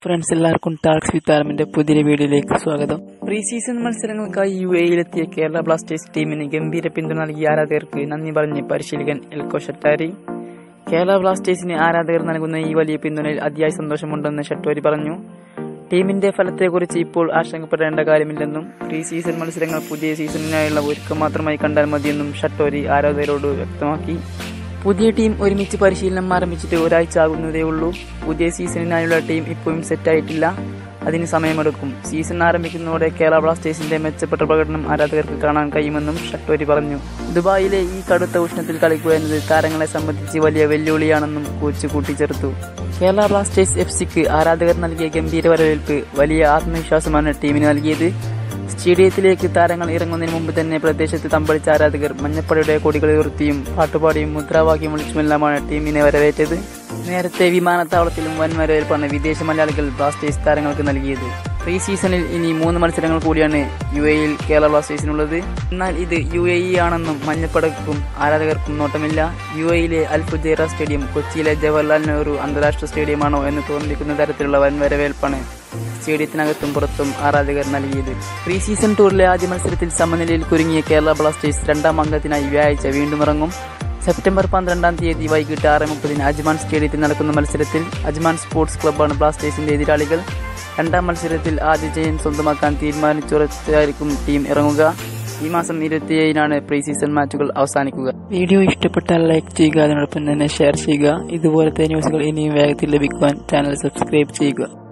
friends എല്ലാവർക്കും tax വിത്ത് ആർമിന്റെ പുതിയ വീഡിയോയിലേക്ക് സ്വാഗതം പ്രീ സീസൺ മത്സരങ്ങൾക്കായി യു എയിലെത്തിയ കേരള ബ്ലാസ്റ്റേഴ്സ് ടീമിന് ഗംഭീര പിന്തുണ നൽകിയ ആരാധകർക്ക് നന്ദി പറഞ്ഞ് പരിശീലകൻ എൽക്കോ ഷട്ടാരി കേരള ബ്ലാസ്റ്റേഴ്സിന് ആരാധകർ നൽകുന്ന ഈ വലിയ പിന്തുണയിൽ അതിയായ സന്തോഷമുണ്ടെന്ന് ഷട്ടോരി പറഞ്ഞു ടീമിന്റെ ഫലത്തെക്കുറിച്ച് ഇപ്പോൾ ആശങ്കപ്പെടേണ്ട കാര്യമില്ലെന്നും പ്രീ സീസൺ മത്സരങ്ങൾ പുതിയ സീസണിനായുള്ള ഒരുക്കം മാത്രമായി കണ്ടാൽ മതിയെന്നും ഷട്ടോരി ആരാധകരോട് വ്യക്തമാക്കി പുതിയ ടീം ഒരുമിച്ച് പരിശീലനം ആരംഭിച്ചിട്ട് ഒരാഴ്ച ആകുന്നതേ ഉള്ളൂ പുതിയ സീസണിനായുള്ള ടീം ഇപ്പോഴും സെറ്റായിട്ടില്ല അതിന് സമയമെടുക്കും സീസൺ ആരംഭിക്കുന്നതോടെ കേരള ബ്ലാസ്റ്റേഴ്സിന്റെ മെച്ചപ്പെട്ട പ്രകടനം ആരാധകർക്ക് കാണാൻ കഴിയുമെന്നും ഷട്ടോരി പറഞ്ഞു ദുബായിലെ ഈ കടുത്ത ഉഷ്ണത്തിൽ കളിക്കുക എന്നത് താരങ്ങളെ സംബന്ധിച്ച് വലിയ വെല്ലുവിളിയാണെന്നും കോച്ച് കൂട്ടിച്ചേർത്തു കേരള ബ്ലാസ്റ്റേഴ്സ് എഫ് സിക്ക് ആരാധകർ നൽകിയ ഗംഭീര വരവേൽപ്പ് വലിയ ആത്മവിശ്വാസമാണ് ടീമിന് നൽകിയത് സ്റ്റേഡിയത്തിലേക്ക് താരങ്ങൾ ഇറങ്ങുന്നതിന് മുമ്പ് തന്നെ പ്രദേശത്ത് തമ്പടിച്ച ആരാധകർ മഞ്ഞപ്പടയുടെ കൊടികൾ ഉയർത്തിയും പാട്ടുപാടിയും മുദ്രാവാക്യം വിളിച്ചുമെല്ലാമാണ് ടീമിനെ വരവേറ്റത് നേരത്തെ വിമാനത്താവളത്തിലും വൻ വരവേൽപ്പാണ് വിദേശ മലയാളികൾ ബ്ലാസ്റ്റേഴ്സ് താരങ്ങൾക്ക് നൽകിയത് പ്രീ സീസണിൽ ഇനി മൂന്ന് മത്സരങ്ങൾ കൂടിയാണ് യു എയിൽ കേരള ബ്ലാസ്റ്റേഴ്സിനുള്ളത് എന്നാൽ ഇത് യു എ ഇ ആണെന്നും മഞ്ഞപ്പടക്കും ആരാധകർക്കും നോട്ടമില്ല യു എയിലെ അൽഫുജൈറ സ്റ്റേഡിയം കൊച്ചിയിലെ ജവഹർലാൽ നെഹ്റു അന്താരാഷ്ട്ര സ്റ്റേഡിയമാണോ എന്ന് തോന്നിപ്പിക്കുന്ന തരത്തിലുള്ള വൻ വരവേൽപ്പാണ് സ്റ്റേഡിയത്തിനകത്തും പുറത്തും ആരാധകർ നൽകിയത് പ്രീ സീസൺ ടൂറിലെ ആദ്യ മത്സരത്തിൽ സമനിലയിൽ കുരുങ്ങിയ കേരള ബ്ലാസ്റ്റേഴ്സ് രണ്ടാം അംഗത്തിനായി വ്യാഴാഴ്ച വീണ്ടും ഇറങ്ങും സെപ്റ്റംബർ പന്ത്രണ്ടാം തീയതി വൈകിട്ട് ആറ് മുപ്പതിന് അജ്മാൻ സ്റ്റേഡിയത്തിൽ നടക്കുന്ന മത്സരത്തിൽ അജ്മാൻ സ്പോർട്സ് ക്ലബ്ബാണ് ബ്ലാസ്റ്റേഴ്സിന്റെ എതിരാളികൾ രണ്ടാം മത്സരത്തിൽ ആദ്യ ജയം സ്വന്തമാക്കാൻ തീരുമാനിച്ചുറച്ചായിരിക്കും ടീം ഇറങ്ങുക ഈ മാസം ഇരുപത്തിയേഴിനാണ് പ്രീ സീസൺ മാച്ചുകൾ അവസാനിക്കുക വീഡിയോ ഇഷ്ടപ്പെട്ടാൽ ലൈക്ക് ചെയ്യുക അതിനോടൊപ്പം തന്നെ ഷെയർ ചെയ്യുക ഇതുപോലത്തെ ന്യൂസുകൾ ഇനിയും വേഗത്തിൽ ലഭിക്കുവാൻ ചാനൽ സബ്സ്ക്രൈബ് ചെയ്യുക